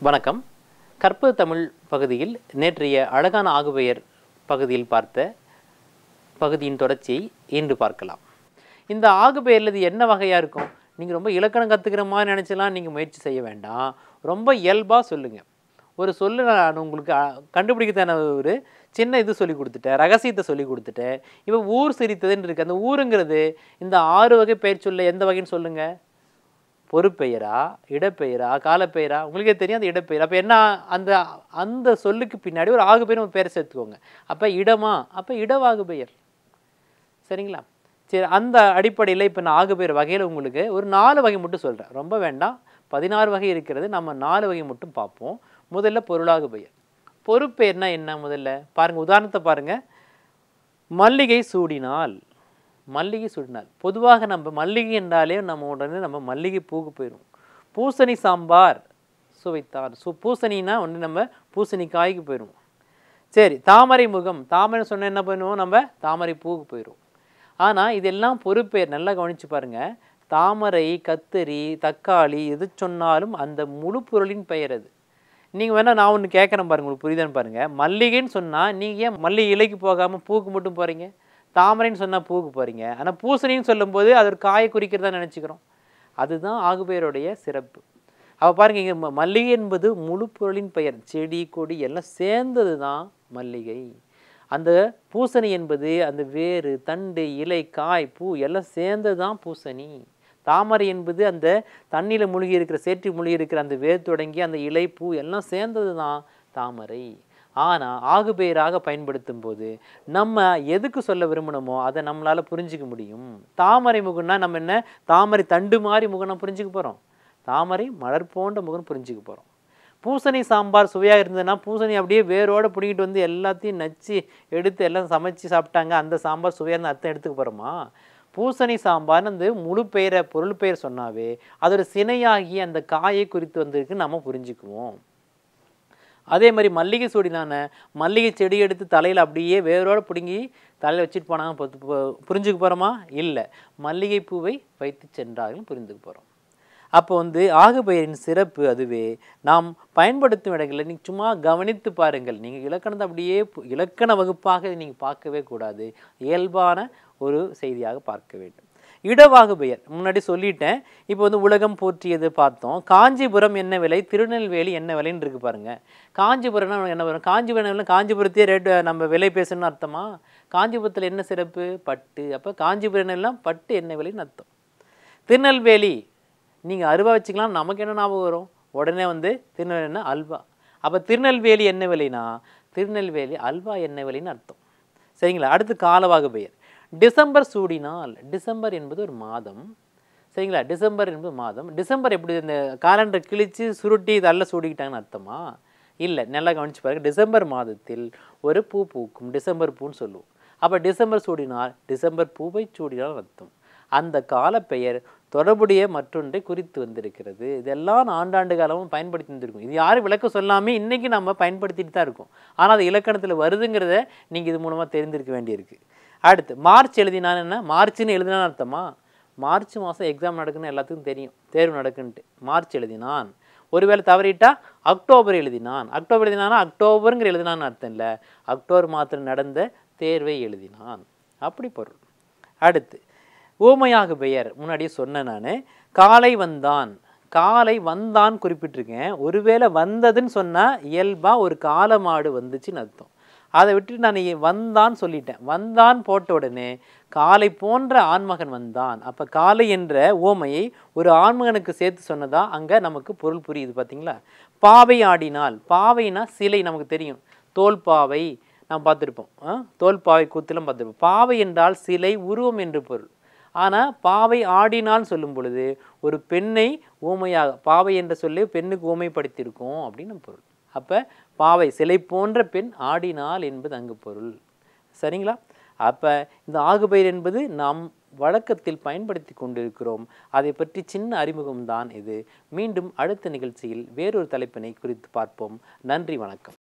வணக்கம் கற்பது தமிழ் பகுதியில் நேற்றைய அழகான ஆகுபெயர் பகுதியில் பார்த்த பகுதியின் தொடர்ச்சியை இன்று பார்க்கலாம் இந்த ஆகுபெயரில் இது என்ன வகையாக இருக்கும் நீங்கள் ரொம்ப இலக்கணம் கற்றுக்கிற மாதிரி நினச்சலாம் நீங்கள் முயற்சி செய்ய வேண்டாம் ரொம்ப இயல்பாக சொல்லுங்கள் ஒரு சொல்லு நான் உங்களுக்கு அ- கண்டுபிடிக்கத்தான ஒரு சின்ன இது சொல்லி கொடுத்துட்டேன் ரகசியத்தை சொல்லி கொடுத்துட்டேன் இப்போ ஊர் சிரித்ததுன்னு இருக்குது அந்த ஊருங்கிறது இந்த ஆறு வகை பெயர் சொல்ல எந்த வகைன்னு சொல்லுங்கள் பொறுப்பெயரா இடப்பெயரா காலப்பெயரா உங்களுக்கே தெரியும் அந்த இடப்பெயர் அப்போ என்ன அந்த அந்த சொல்லுக்கு பின்னாடி ஒரு ஆகு பெயர் ஒரு பேரை சேர்த்துக்கோங்க அப்போ இடமா அப்போ இடவாகு பெயர் சரிங்களா சரி அந்த அடிப்படையில் இப்போ நான் ஆகு பெயர் வகையில் உங்களுக்கு ஒரு நாலு வகை மட்டும் சொல்கிறேன் ரொம்ப வேண்டாம் பதினாறு வகை இருக்கிறது நம்ம நாலு வகை மட்டும் பார்ப்போம் முதல்ல பொருளாகு பெயர் பொறுப்பெயர்னா என்ன முதல்ல பாருங்கள் உதாரணத்தை பாருங்கள் மல்லிகை சூடினால் மல்லிகை சூடினால் பொதுவாக நம்ம மல்லிகை என்றாலே நம்ம உடனே நம்ம மல்லிகை பூக்கு போயிடும் பூசணி சாம்பார் சுவைத்தார் சு பூசணினா ஒன்று நம்ம பூசணி காய்க்கு போயிடுவோம் சரி தாமரை முகம் தாமரை சொன்ன என்ன பண்ணுவோம் நம்ம தாமரை பூவுக்கு போயிடுவோம் ஆனால் இதெல்லாம் பொறுப்பேர் நல்லா கவனிச்சு பாருங்க தாமரை கத்தரி தக்காளி எது சொன்னாலும் அந்த முழு பொருளின் பெயர் அது நீங்கள் வேணால் நான் ஒன்று கேட்குறேன் பாருங்க உங்களுக்கு புரியுதான்னு பாருங்கள் மல்லிகைன்னு சொன்னால் நீங்கள் ஏன் மல்லிகை இலைக்கு போகாமல் பூக்கு மட்டும் போகிறீங்க தாமரைன்னு சொன்னால் பூக்கு போகிறீங்க ஆனால் பூசணின்னு சொல்லும்போது அது ஒரு காயை குறிக்கிறதா நினச்சிக்கிறோம் அதுதான் ஆகுபெயருடைய சிறப்பு அவ பாருங்க இங்கே ம- மல்லிகை என்பது முழு பொருளின் பெயர் செடி கொடி எல்லாம் சேர்ந்தது தான் மல்லிகை அந்த பூசணி என்பது அந்த வேறு தண்டு இலை காய் பூ எல்லாம் சேர்ந்தது தான் பூசணி தாமரை என்பது அந்த தண்ணியில் மூழ்கி இருக்கிற சேற்றி மூழ்கி இருக்கிற அந்த வேர் தொடங்கி அந்த இலை பூ எல்லாம் சேர்ந்தது தான் தாமரை ஆனால் ஆகுபெயராக பயன்படுத்தும் போது நம்ம எதுக்கு சொல்ல விரும்பணுமோ அதை நம்மளால் புரிஞ்சிக்க முடியும் தாமரை முகம்னா நம்ம என்ன தாமரை தண்டு மாதிரி முகம்னா புரிஞ்சுக்க போகிறோம் தாமரை மலர் போன்ற முகம் புரிஞ்சுக்க போகிறோம் பூசணி சாம்பார் சுவையாக இருந்ததுன்னா பூசணி அப்படியே வேரோட பிடிங்கிட்டு வந்து எல்லாத்தையும் நச்சு எடுத்து எல்லாம் சமைச்சு சாப்பிட்டாங்க அந்த சாம்பார் சுவையாக இருந்த அர்த்தம் எடுத்துக்க போகிறோமா பூசணி சாம்பார்னு அந்த முழு பெயரை பொருள் பெயர் சொன்னாவே அதோட சினையாகி அந்த காயை குறித்து வந்திருக்கு நம்ம புரிஞ்சுக்குவோம் அதே மாதிரி மல்லிகை சூடினான மல்லிகை செடி எடுத்து தலையில் அப்படியே வேரோட பிடுங்கி தலையில் வச்சுட்டு போனாங்க பொ- பொ- புரிஞ்சுக்க போகிறோமா இல்லை மல்லிகை பூவை வைத்து சென்றார்கள் புரிந்துக்க போகிறோம் அப்போ வந்து ஆகுபெயரின் சிறப்பு அதுவே நாம் பயன்படுத்தும் இடங்களில் நீங்கள் சும்மா கவனித்து பாருங்கள் நீங்கள் இலக்கணத்தை அப்படியே பு- இலக்கண வகுப்பாக நீங்கள் பார்க்கவே கூடாது இயல்பான ஒரு செய்தியாக பார்க்க வேண்டும் இடவாகு பெயர் முன்னாடி சொல்லிட்டேன் இப்போ வந்து உலகம் போற்றியது பார்த்தோம் காஞ்சிபுரம் என்ன விலை திருநெல்வேலி என்ன விலைன்னு இருக்கு பாருங்க காஞ்சிபுரம்னா என்ன வரும் காஞ்சிபுரம் காஞ்சிபுரத்தையே ரேட்டு நம்ம விலை பேசணும்னு அர்த்தமா காஞ்சிபுரத்தில் என்ன சிறப்பு பட்டு அப்போ காஞ்சிபுரம் எல்லாம் பட்டு என்ன விலைன்னு அர்த்தம் திருநெல்வேலி நீங்கள் அருவா வச்சுக்கலாம் நமக்கு என்ன ஞாபகம் வரும் உடனே வந்து திருநெல்வேலினா அல்வா அப்போ திருநெல்வேலி என்ன விலைனா திருநெல்வேலி அல்வா என்ன விலைன்னு அர்த்தம் சரிங்களா அடுத்து காலவாகு பெயர் டிசம்பர் சூடினால் டிசம்பர் என்பது ஒரு மாதம் சரிங்களா டிசம்பர் என்பது மாதம் டிசம்பர் எப்படி இந்த காலண்டர் கிழிச்சு சுருட்டி இதெல்லாம் சூடிக்கிட்டாங்கன்னு அர்த்தமா இல்லை நல்லா கவனிச்சு பாருங்க டிசம்பர் மாதத்தில் ஒரு பூ பூக்கும் டிசம்பர் பூன்னு சொல்லுவோம் அப்போ டிசம்பர் சூடினால் டிசம்பர் பூவை சூடினால் அர்த்தம் அந்த காலப்பெயர் தொடர்புடைய மற்றொன்றை குறித்து வந்திருக்கிறது இதெல்லாம் ஆண்டாண்டு காலமும் பயன்படுத்தி வந்திருக்கும் இது யாரும் விளக்க சொல்லாமே இன்னைக்கு நம்ம பயன்படுத்திட்டு தான் இருக்கோம் ஆனால் அது இலக்கணத்தில் வருதுங்கிறத நீங்கள் இது மூலமாக தெரிந்திருக்க வேண்டியிருக்கு அடுத்து மார்ச் எழுதினான்னு என்ன மார்ச்னு எழுதினான்னு அர்த்தமா மார்ச் மாதம் எக்ஸாம் நடக்குன்னு எல்லாத்துக்கும் தெரியும் தேர்வு நடக்குன்ட்டு மார்ச் எழுதினான் ஒருவேளை தவறிட்டா அக்டோபர் எழுதினான் அக்டோபர் எழுதினானா அக்டோபருங்கிற எழுதினான்னு அர்த்தம் இல்லை அக்டோபர் மாதத்தில் நடந்த தேர்வை எழுதினான் அப்படி பொருள் அடுத்து ஊமையாக பெயர் முன்னாடியே சொன்னேன் நான் காலை வந்தான் காலை வந்தான் குறிப்பிட்டிருக்கேன் ஒருவேளை வந்ததுன்னு சொன்னால் இயல்பாக ஒரு காளை மாடு வந்துச்சுன்னு அர்த்தம் அதை விட்டுட்டு நான் இ- வந்தான் சொல்லிட்டேன் வந்தான் போட்ட உடனே காலை போன்ற ஆண்மகன் வந்தான் அப்போ காலை என்ற ஓமையை ஒரு ஆண்மகனுக்கு சேர்த்து சொன்னதா அங்கே நமக்கு பொருள் புரியுது பார்த்தீங்களா பாவை ஆடினால் பாவைனா சிலை நமக்கு தெரியும் தோல் பாவை நாம் பார்த்துருப்போம் ஆ? தோல் பாவை கூத்திலும் பார்த்துருப்போம் பாவை என்றால் சிலை உருவம் என்று பொருள் ஆனால் பாவை ஆடினான்னு சொல்லும் பொழுது ஒரு பெண்ணை ஊமையாக பாவை என்ற சொல்லி பெண்ணுக்கு ஊமைப்படுத்தியிருக்கோம் அப்படின்னு பொருள் அப்போ பாவை சிலை போன்ற பெண் ஆடினாள் என்பது அங்கு பொருள் சரிங்களா அப்போ இந்த ஆகுபெயர் என்பது நாம் வழக்கத்தில் பயன்படுத்தி கொண்டிருக்கிறோம் அதை பற்றி சின்ன அறிமுகம்தான் இது மீண்டும் அடுத்த நிகழ்ச்சியில் வேறொரு தலைப்பினை குறித்து பார்ப்போம் நன்றி வணக்கம்